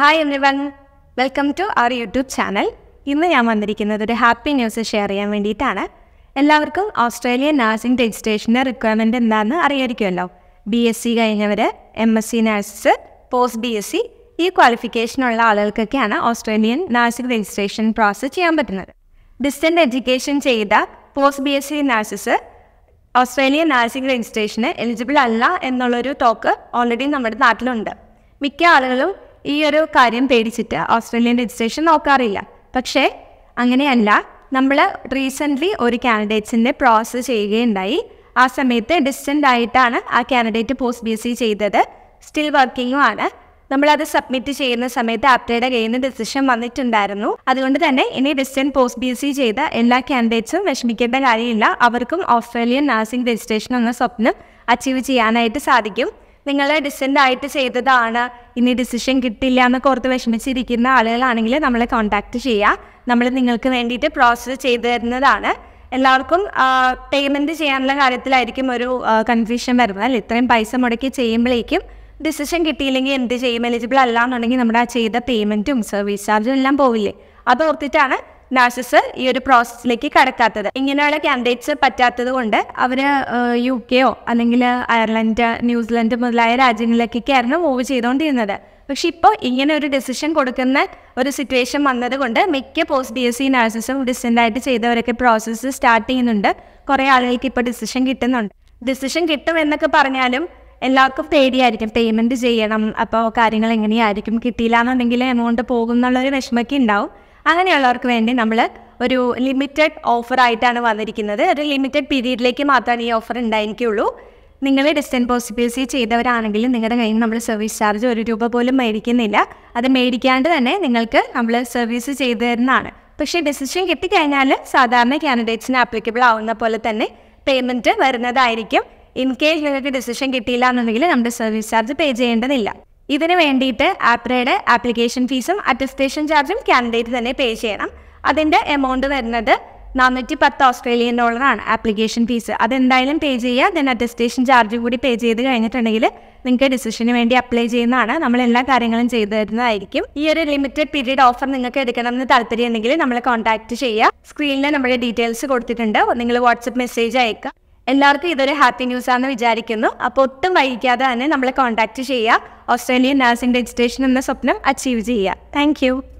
hi everyone welcome to our YouTube channel ഇന്ന് ഞാൻ വന്നിരിക്കുന്നത് ഒരു ഹാപ്പി ന്യൂസ് ഷെയർ ചെയ്യാൻ വേണ്ടിയിട്ടാണ് എല്ലാവർക്കും ഓസ്ട്രേലിയൻ നഴ്സിംഗ് രജിസ്ട്രേഷൻ്റെ റിക്വയർമെൻറ്റ് എന്താണെന്ന് അറിയായിരിക്കുമല്ലോ ബി എസ് സി കഴിഞ്ഞവർ M S C nurses post B S C ഈ ക്വാളിഫിക്കേഷനുള്ള ആളുകൾക്കൊക്കെയാണ് ഓസ്ട്രേലിയൻ നഴ്സിംഗ് രജിസ്ട്രേഷൻ പ്രോസസ്സ് ചെയ്യാൻ പറ്റുന്നത് ഡിസ്റ്റൻ്റ് എഡ്യൂക്കേഷൻ ചെയ്ത post B S C nurses Australian nursing രജിസ്ട്രേഷന് എലിജിബിൾ അല്ല എന്നുള്ളൊരു ടോക്ക് ഓൾറെഡി നമ്മുടെ നാട്ടിലുണ്ട് മിക്ക ആളുകളും ഈ ഒരു കാര്യം പേടിച്ചിട്ട് ഓസ്ട്രേലിയൻ രജിസ്ട്രേഷൻ നോക്കാറില്ല പക്ഷേ അങ്ങനെയല്ല നമ്മൾ റീസെൻ്റ്ലി ഒരു കാൻഡിഡേറ്റ്സിൻ്റെ പ്രോസസ്സ് ചെയ്യുകയുണ്ടായി ആ സമയത്ത് ഡിസ്റ്റൻ്റ് ആയിട്ടാണ് ആ candidate post B S C ചെയ്തത് സ്റ്റിൽ വർക്കിങ്ങും ആണ് നമ്മളത് സബ്മിറ്റ് ചെയ്യുന്ന സമയത്ത് ആപ്റ്റയുടെ കയ്യിൽ നിന്ന് ഡിസിഷൻ വന്നിട്ടുണ്ടായിരുന്നു അതുകൊണ്ട് തന്നെ ഇനി distant post B S C ചെയ്ത എല്ലാ കാൻഡിഡേറ്റ്സും വിഷമിക്കേണ്ട കാര്യമില്ല അവർക്കും ഓസ്ട്രേലിയൻ നഴ്സിംഗ് രജിസ്ട്രേഷൻ എന്ന സ്വപ്നം അച്ചീവ് ചെയ്യാനായിട്ട് സാധിക്കും നിങ്ങൾ ഡിസ്റ്റൻ്റ് ആയിട്ട് ചെയ്തതാണ് ഇനി ഡിസിഷൻ കിട്ടില്ല എന്നൊക്കെ ഓർത്ത് വിഷമിച്ചിരിക്കുന്ന ആളുകളാണെങ്കിൽ നമ്മളെ കോൺടാക്ട് ചെയ്യുക നമ്മൾ നിങ്ങൾക്ക് വേണ്ടിയിട്ട് പ്രോസസ്സ് ചെയ്തു തരുന്നതാണ് എല്ലാവർക്കും പേയ്മെൻറ്റ് ചെയ്യാനുള്ള കാര്യത്തിലായിരിക്കും ഒരു കൺഫ്യൂഷൻ വരുന്നത് അല്ല ഇത്രയും പൈസ മുടക്കി ചെയ്യുമ്പോഴേക്കും ഡിസിഷൻ കിട്ടിയില്ലെങ്കിൽ എന്ത് ചെയ്യും എലിജിബിൾ അല്ല എന്നുണ്ടെങ്കിൽ നമ്മുടെ ആ ചെയ്ത പേയ്മെൻറ്റും സർവീസ് ചാർജും എല്ലാം പോവില്ലേ അത് ഓർത്തിട്ടാണ് നഴ്സസ് ഈ ഒരു പ്രോസസ്സിലേക്ക് കടക്കാത്തത് ഇങ്ങനെയുള്ള കാൻഡിഡേറ്റ്സ് പറ്റാത്തത് കൊണ്ട് അവർ യു കെയോ അല്ലെങ്കിൽ അയർലൻഡ് ന്യൂസിലൻഡ് മുതലായ രാജ്യങ്ങളിലേക്കൊക്കെയായിരുന്നു മൂവ് ചെയ്തുകൊണ്ടിരുന്നത് പക്ഷെ ഇപ്പോൾ ഇങ്ങനെ ഒരു ഡെസിഷൻ കൊടുക്കുന്ന ഒരു സിറ്റുവേഷൻ വന്നത് കൊണ്ട് മിക്ക പോസ്റ്റ് ബി എസ് സി നഴ്സസും ഡിസ്റ്റൻ്റ് ആയിട്ട് ചെയ്തവരൊക്കെ പ്രോസസ്സ് സ്റ്റാർട്ട് ചെയ്യുന്നുണ്ട് കുറേ ആളുകൾക്ക് ഇപ്പോൾ ഡിസിഷൻ കിട്ടുന്നുണ്ട് ഡിസിഷൻ കിട്ടും എന്നൊക്കെ പറഞ്ഞാലും എല്ലാവർക്കും പേടിയായിരിക്കും പേയ്മെൻറ്റ് ചെയ്യണം അപ്പോൾ കാര്യങ്ങൾ എങ്ങനെയായിരിക്കും കിട്ടിയില്ല എന്നുണ്ടെങ്കിൽ എമൗണ്ട് പോകും എന്നുള്ളൊരു വിഷമമൊക്കെ ഉണ്ടാവും അങ്ങനെയുള്ളവർക്ക് വേണ്ടി നമ്മൾ ഒരു ലിമിറ്റഡ് ഓഫർ ആയിട്ടാണ് വന്നിരിക്കുന്നത് ഒരു ലിമിറ്റഡ് പീരീഡിലേക്ക് മാത്രമാണ് ഈ ഓഫർ ഉണ്ടായിരിക്കുള്ളൂ നിങ്ങൾ ഡിസ്റ്റൻറ്റ് പോസ്റ്റ് ബി സി ചെയ്തവരാണെങ്കിൽ നിങ്ങളുടെ കയ്യിൽ നമ്മൾ സർവീസ് ചാർജ് ഒരു രൂപ പോലും മേടിക്കുന്നില്ല അത് മേടിക്കാണ്ട് തന്നെ നിങ്ങൾക്ക് നമ്മൾ സർവീസ് ചെയ്തു തരുന്നതാണ് പക്ഷേ ഡിസിഷൻ കിട്ടിക്കഴിഞ്ഞാൽ സാധാരണ കാൻഡിഡേറ്റ്സിന് ആപ്ലിക്കബിൾ ആവുന്ന പോലെ തന്നെ പേയ്മെൻറ്റ് വരുന്നതായിരിക്കും ഇൻ കേസ് നിങ്ങൾക്ക് ഡിസിഷൻ കിട്ടിയില്ല എന്നുണ്ടെങ്കിൽ നമ്മുടെ സർവീസ് ചാർജ് പേ ചെയ്യേണ്ടതില്ല ഇതിന് വേണ്ടിയിട്ട് ആപ്രയുടെ ആപ്ലിക്കേഷൻ ഫീസും അറ്റസ്റ്റേഷൻ ചാർജും കാൻഡിഡേറ്റ് തന്നെ പേ ചെയ്യണം അതിൻ്റെ എമൗണ്ട് വരുന്നത് നാനൂറ്റി പത്ത് ഓസ്ട്രേലിയൻ ഡോളറാണ് ആപ്ലിക്കേഷൻ ഫീസ് അതെന്തായാലും പേ ചെയ്യുക ദെൻ അറ്റസ്റ്റേഷൻ ചാർജ് കൂടി പേ ചെയ്ത് കഴിഞ്ഞിട്ടുണ്ടെങ്കിൽ നിങ്ങൾക്ക് ഡിസിഷന് വേണ്ടി അപ്ലൈ ചെയ്യുന്നതാണ് നമ്മൾ എല്ലാ കാര്യങ്ങളും ചെയ്തു തരുന്നതായിരിക്കും ഈ ഒരു ലിമിറ്റഡ് പീരീഡ് ഓഫർ നിങ്ങൾക്ക് എടുക്കണമെന്ന് താല്പര്യം ഉണ്ടെങ്കിൽ നമ്മളെ കോൺടാക്ട് ചെയ്യുക സ്ക്രീനിൽ നമ്മുടെ ഡീറ്റെയിൽസ് കൊടുത്തിട്ടുണ്ട് നിങ്ങൾ വാട്സപ്പ് മെസ്സേജ് അയക്കുക എല്ലാവർക്കും ഇതൊരു ഹാപ്പി ന്യൂസ് ആണെന്ന് വിചാരിക്കുന്നു അപ്പോൾ ഒട്ടും വൈകിക്കാതെ തന്നെ നമ്മളെ കോൺടാക്ട് ചെയ്യുക ഓസ്ട്രേലിയൻ നഴ്സിംഗ് രജിസ്ട്രേഷൻ എന്ന സ്വപ്നം അച്ചീവ് ചെയ്യുക താങ്ക്